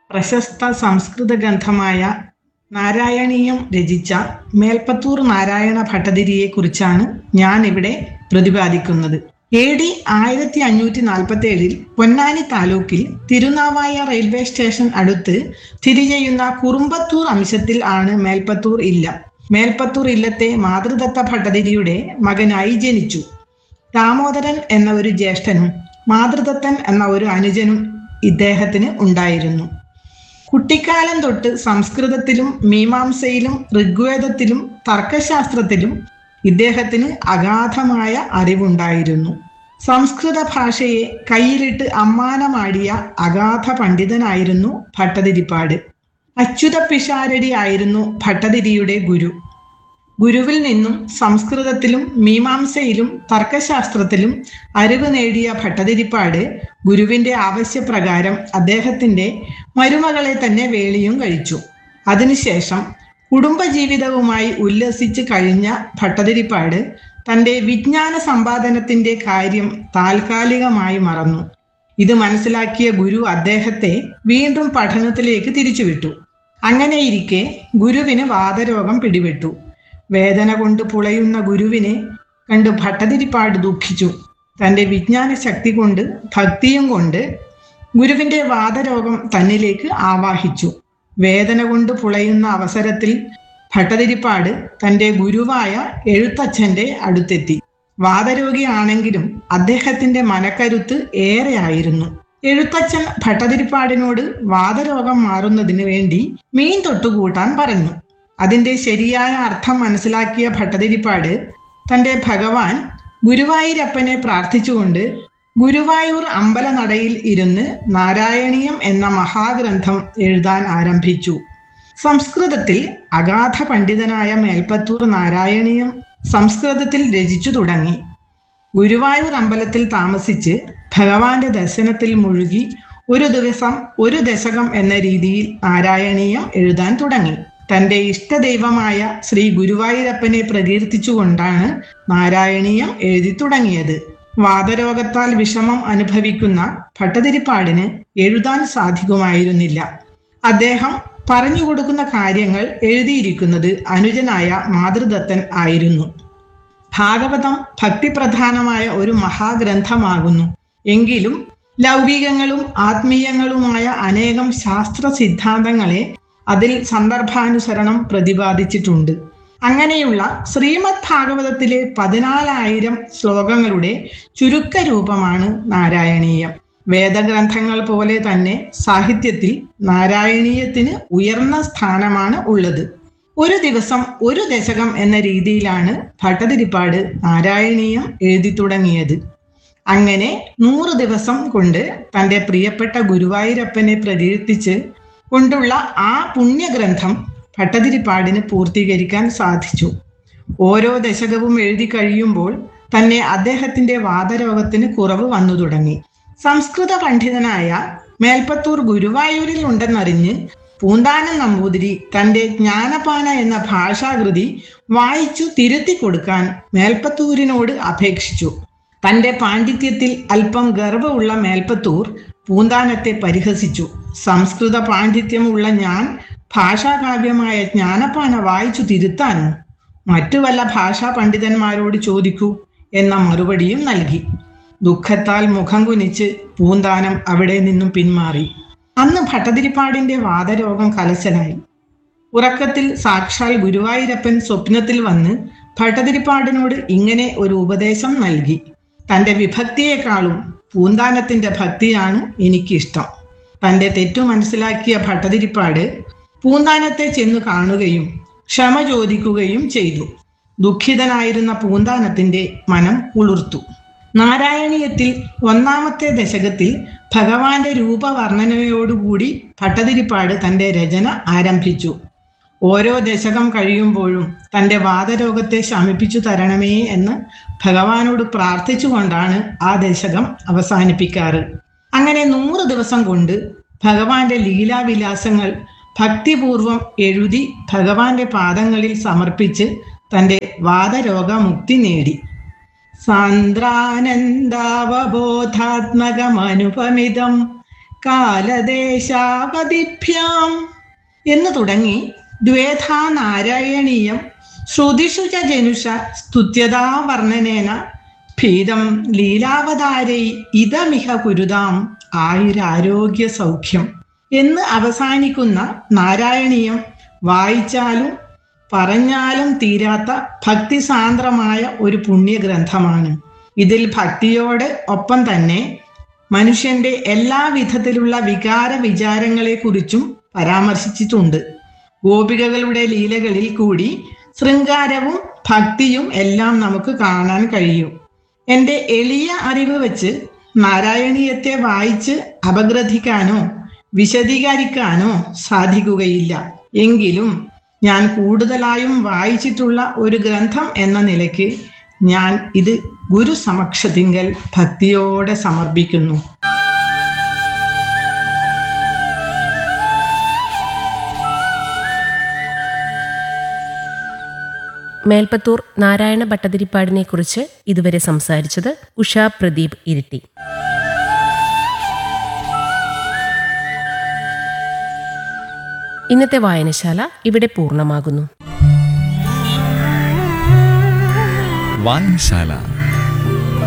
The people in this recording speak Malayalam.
പ്രശസ്ത സംസ്കൃത ഗ്രന്ഥമായ നാരായണീയം രചിച്ച മേൽപ്പത്തൂർ നാരായണ ഭട്ടതിരിയെ കുറിച്ചാണ് ഞാൻ ഇവിടെ പ്രതിപാദിക്കുന്നത് എ ഡി ആയിരത്തി അഞ്ഞൂറ്റി നാൽപ്പത്തി ഏഴിൽ പൊന്നാനി താലൂക്കിൽ തിരുനാവായ റെയിൽവേ സ്റ്റേഷൻ അടുത്ത് സ്ഥിതി ചെയ്യുന്ന കുറുമ്പത്തൂർ അംശത്തിൽ ആണ് മേൽപ്പത്തൂർ ഇല്ലം മേൽപ്പത്തൂർ ഇല്ലത്തെ മാതൃദത്ത ഭട്ടതിരിയുടെ മകനായി ജനിച്ചു ദാമോദരൻ എന്ന ഒരു ജ്യേഷ്ഠനും മാതൃദത്തൻ എന്ന ഒരു അനുജനും ഇദ്ദേഹത്തിന് ഉണ്ടായിരുന്നു കുട്ടിക്കാലം തൊട്ട് സംസ്കൃതത്തിലും മീമാംസയിലും ഋഗ്വേദത്തിലും തർക്കശാസ്ത്രത്തിലും ഇദ്ദേഹത്തിന് അഗാധമായ അറിവുണ്ടായിരുന്നു സംസ്കൃത ഭാഷയെ കയ്യിലിട്ട് അമ്മാനമാടിയ അഗാധ പണ്ഡിതനായിരുന്നു ഭട്ടതിരിപ്പാട് അച്യുത പിഷാരടി ആയിരുന്നു ഭട്ടതിരിയുടെ ഗുരു ഗുരുവിൽ നിന്നും സംസ്കൃതത്തിലും മീമാംസയിലും തർക്കശാസ്ത്രത്തിലും അറിവ് നേടിയ ഭട്ടതിരിപ്പാട് ഗുരുവിന്റെ ആവശ്യപ്രകാരം അദ്ദേഹത്തിന്റെ മരുമകളെ തന്നെ വേളിയും കഴിച്ചു അതിനുശേഷം കുടുംബജീവിതവുമായി ഉല്ലസിച്ച് കഴിഞ്ഞ ഭട്ടതിരിപ്പാട് തന്റെ വിജ്ഞാന സമ്പാദനത്തിന്റെ കാര്യം താൽക്കാലികമായി മറന്നു ഇത് മനസ്സിലാക്കിയ ഗുരു അദ്ദേഹത്തെ വീണ്ടും പഠനത്തിലേക്ക് തിരിച്ചുവിട്ടു അങ്ങനെയിരിക്കെ ഗുരുവിന് വാതരോഗം പിടിപെട്ടു വേദന കൊണ്ട് പുളയുന്ന ഗുരുവിനെ കണ്ട് ഭട്ടതിരിപ്പാട് ദുഃഖിച്ചു തന്റെ വിജ്ഞാന ശക്തി കൊണ്ട് ഭക്തിയും കൊണ്ട് ഗുരുവിന്റെ വാതരോഗം തന്നിലേക്ക് ആവാഹിച്ചു വേദന കൊണ്ട് പുളയുന്ന അവസരത്തിൽ ഭട്ടതിരിപ്പാട് തന്റെ ഗുരുവായ എഴുത്തച്ഛന്റെ അടുത്തെത്തി വാതരോഗിയാണെങ്കിലും അദ്ദേഹത്തിന്റെ മനക്കരുത്ത് ഏറെയായിരുന്നു എഴുത്തച്ഛൻ ഭട്ടതിരിപ്പാടിനോട് വാതരോഗം മാറുന്നതിന് വേണ്ടി മീൻ തൊട്ടുകൂട്ടാൻ പറഞ്ഞു അതിന്റെ ശരിയായ അർത്ഥം മനസ്സിലാക്കിയ ഭട്ടതിരിപ്പാട് തന്റെ ഭഗവാൻ ഗുരുവായൂരപ്പനെ പ്രാർത്ഥിച്ചുകൊണ്ട് ഗുരുവായൂർ അമ്പലനടയിൽ ഇരുന്ന് നാരായണീയം എന്ന മഹാഗ്രന്ഥം എഴുതാൻ ആരംഭിച്ചു സംസ്കൃതത്തിൽ അഗാധ പണ്ഡിതനായ മേൽപ്പത്തൂർ നാരായണീയം സംസ്കൃതത്തിൽ രചിച്ചു തുടങ്ങി ഗുരുവായൂർ അമ്പലത്തിൽ താമസിച്ച് ഭഗവാന്റെ ദർശനത്തിൽ മുഴുകി ഒരു ദിവസം ഒരു ദശകം എന്ന രീതിയിൽ നാരായണീയം എഴുതാൻ തുടങ്ങി തന്റെ ഇഷ്ടദൈവമായ ശ്രീ ഗുരുവായൂരപ്പനെ പ്രകീർത്തിച്ചുകൊണ്ടാണ് നാരായണീയം എഴുതി തുടങ്ങിയത് വാതരോഗത്താൽ വിഷമം അനുഭവിക്കുന്ന ഭട്ടതിരിപ്പാടിന് എഴുതാൻ സാധിക്കുമായിരുന്നില്ല അദ്ദേഹം പറഞ്ഞു കൊടുക്കുന്ന കാര്യങ്ങൾ എഴുതിയിരിക്കുന്നത് അനുജനായ മാതൃദത്തൻ ആയിരുന്നു ഭാഗവതം ഭക്തിപ്രധാനമായ ഒരു മഹാഗ്രന്ഥമാകുന്നു എങ്കിലും ലൗകികങ്ങളും ആത്മീയങ്ങളുമായ അനേകം ശാസ്ത്ര സിദ്ധാന്തങ്ങളെ അതിൽ സന്ദർഭാനുസരണം പ്രതിപാദിച്ചിട്ടുണ്ട് അങ്ങനെയുള്ള ശ്രീമദ് ഭാഗവതത്തിലെ പതിനാലായിരം ശ്ലോകങ്ങളുടെ ചുരുക്ക രൂപമാണ് നാരായണീയം വേദഗ്രന്ഥങ്ങൾ പോലെ തന്നെ സാഹിത്യത്തിൽ നാരായണീയത്തിന് ഉയർന്ന സ്ഥാനമാണ് ഉള്ളത് ഒരു ദിവസം ഒരു ദശകം എന്ന രീതിയിലാണ് ഭട്ടതിരിപ്പാട് നാരായണീയം എഴുതി തുടങ്ങിയത് അങ്ങനെ നൂറ് ദിവസം കൊണ്ട് തന്റെ പ്രിയപ്പെട്ട ഗുരുവായൂരപ്പനെ പ്രകീർത്തിച്ച് കൊണ്ടുള്ള ആ പുണ്യഗ്രന്ഥം ഭട്ടതിരിപ്പാടിന് പൂർത്തീകരിക്കാൻ സാധിച്ചു ഓരോ ദശകവും എഴുതി കഴിയുമ്പോൾ തന്നെ അദ്ദേഹത്തിന്റെ വാതരോഗത്തിന് കുറവ് വന്നു തുടങ്ങി സംസ്കൃത പണ്ഡിതനായ മേൽപ്പത്തൂർ ഗുരുവായൂരിൽ ഉണ്ടെന്നറിഞ്ഞ് പൂന്താനം നമ്പൂതിരി തന്റെ ജ്ഞാനപാന എന്ന ഭാഷാകൃതി വായിച്ചു തിരുത്തി കൊടുക്കാൻ മേൽപ്പത്തൂരിനോട് അപേക്ഷിച്ചു തന്റെ പാണ്ഡിത്യത്തിൽ അല്പം ഗർവമുള്ള മേൽപ്പത്തൂർ പൂന്താനത്തെ പരിഹസിച്ചു സംസ്കൃത പാണ്ഡിത്യമുള്ള ഞാൻ ഭാഷാകാവ്യമായ ജ്ഞാനപാന വായിച്ചു തിരുത്താനോ മറ്റു വല്ല ഭാഷാ പണ്ഡിതന്മാരോട് ചോദിക്കൂ എന്ന മറുപടിയും നൽകി ദുഃഖത്താൽ മുഖം കുനിച്ച് പൂന്താനം അവിടെ നിന്നും പിന്മാറി അന്ന് ഭട്ടതിരിപ്പാടിന്റെ വാദരോഗം കലശലായി ഉറക്കത്തിൽ സാക്ഷാൽ ഗുരുവായൂരപ്പൻ സ്വപ്നത്തിൽ വന്ന് ഭട്ടതിരിപ്പാടിനോട് ഇങ്ങനെ ഒരു ഉപദേശം നൽകി തന്റെ വിഭക്തിയെക്കാളും പൂന്താനത്തിന്റെ ഭക്തിയാണ് എനിക്കിഷ്ടം തന്റെ തെറ്റു മനസ്സിലാക്കിയ ഭട്ടതിരിപ്പാട് പൂന്താനത്തെ ചെന്നു കാണുകയും ക്ഷമ ചോദിക്കുകയും ചെയ്തു ദുഃഖിതനായിരുന്ന പൂന്താനത്തിന്റെ മനം ഉളുർത്തു നാരായണീയത്തിൽ ഒന്നാമത്തെ ദശകത്തിൽ ഭഗവാന്റെ രൂപവർണ്ണനയോടുകൂടി ഭട്ടതിരിപ്പാട് തന്റെ രചന ആരംഭിച്ചു ഓരോ ദശകം കഴിയുമ്പോഴും തന്റെ വാദരോഗത്തെ ശമിപ്പിച്ചു തരണമേ എന്ന് ഭഗവാനോട് പ്രാർത്ഥിച്ചുകൊണ്ടാണ് ആ ദശകം അവസാനിപ്പിക്കാറ് അങ്ങനെ നൂറ് ദിവസം കൊണ്ട് ഭഗവാന്റെ ലീലാവിലാസങ്ങൾ ഭക്തിപൂർവം എഴുതി ഭഗവാന്റെ പാദങ്ങളിൽ സമർപ്പിച്ച് തന്റെ വാദരോഗമുക്തി നേടി സാന്ദ്രാനന്ദാവബോധാത്മകമനുപമിതം കാലദേശാവതിഭ്യാം എന്ന് തുടങ്ങി ദ്വേധാ നാരായണീയം ശ്രുതിഷു ച ജനുഷ സ്തുത്യതാ വർണ്ണനേന ഭീതം ലീലാവതാരൈ ഇതമിഹ കുരുതാം ആയുരാരോഗ്യ സൗഖ്യം എന്ന് അവസാനിക്കുന്ന നാരായണീയം വായിച്ചാലും പറഞ്ഞാലും തീരാത്ത ഭക്തിസാന്ദ്രമായ ഒരു പുണ്യഗ്രന്ഥമാണ് ഇതിൽ ഭക്തിയോട് ഒപ്പം തന്നെ മനുഷ്യന്റെ എല്ലാ വിധത്തിലുള്ള വികാര വിചാരങ്ങളെക്കുറിച്ചും പരാമർശിച്ചിട്ടുണ്ട് ഗോപികകളുടെ ലീലകളിൽ കൂടി ശൃംഗാരവും ഭക്തിയും എല്ലാം നമുക്ക് കാണാൻ കഴിയും എൻ്റെ എളിയ അറിവ് വെച്ച് നാരായണീയത്തെ വായിച്ച് അപഗ്രഥിക്കാനോ വിശദീകരിക്കാനോ സാധിക്കുകയില്ല എങ്കിലും ഞാൻ കൂടുതലായും വായിച്ചിട്ടുള്ള ഒരു ഗ്രന്ഥം എന്ന നിലയ്ക്ക് ഞാൻ ഇത് ഗുരു സമക്ഷത്തിങ്കൽ ഭക്തിയോടെ സമർപ്പിക്കുന്നു മേൽപ്പത്തൂർ നാരായണ ഭട്ടതിരിപ്പാടിനെ കുറിച്ച് ഇതുവരെ സംസാരിച്ചത് ഉഷാ പ്രദീപ് ഇരിട്ടി ഇന്നത്തെ വായനശാല ഇവിടെ പൂർണ്ണമാകുന്നു വായനശാല